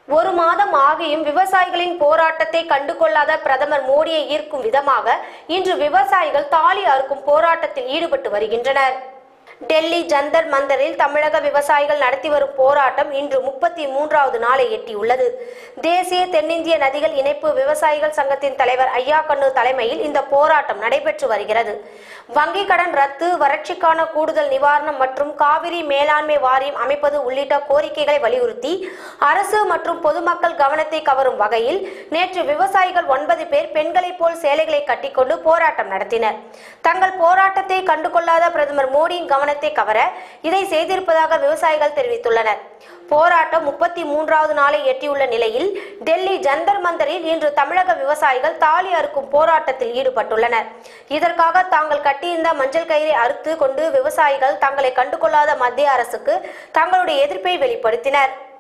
ஒரு மாதம் ஆகியும் விவசாயிகளின் போராட்டத்தை கண்டுகொள்ளாத பிரதமர் மோடியை ஈர்க்கும் விதமாக இன்று விவசாயிகள் தாலி அறுக்கும் போராட்டத்தில் ஈடுபட்டு வருகின்றனர் டெல்லி ஜந்தர் மந்தரில் தமிழக விவசாயிகள் நடத்தி வரும் போராட்டம் இன்று முப்பத்தி மூன்றாவது நாளை எட்டியுள்ளது தேசிய தென்னிந்திய நதிகள் இணைப்பு விவசாயிகள் சங்கத்தின் தலைவர் ஐயா கண்ணு தலைமையில் இந்த போராட்டம் நடைபெற்று வருகிறது வங்கி கடன் ரத்து வறட்சிக்கான கூடுதல் நிவாரணம் மற்றும் காவிரி மேலாண்மை வாரியம் அமைப்பது உள்ளிட்ட கோரிக்கைகளை வலியுறுத்தி அரசு மற்றும் பொதுமக்கள் கவனத்தை கவரும் வகையில் நேற்று விவசாயிகள் ஒன்பது பேர் பெண்களைப் போல் சேலைகளை கட்டிக்கொண்டு போராட்டம் நடத்தினர் தங்கள் போராட்டத்தை கண்டுகொள்ளாத பிரதமர் மோடியின் கவனத்தை கவர இதை செய்திருப்பதாக விவசாயிகள் தெரிவித்துள்ளனர் போராட்டம் முப்பத்தி மூன்றாவது நாளை எட்டியுள்ள நிலையில் டெல்லி ஜந்தர் மந்தரில் இன்று தமிழக விவசாயிகள் தாலி அறுக்கும் போராட்டத்தில் ஈடுபட்டுள்ளனர் இதற்காக தாங்கள் கட்டியிருந்த மஞ்சள் கயிறை அறுத்து கொண்டு விவசாயிகள் தங்களை கண்டுகொள்ளாத மத்திய அரசுக்கு தங்களுடைய எதிர்ப்பை வெளிப்படுத்தினர்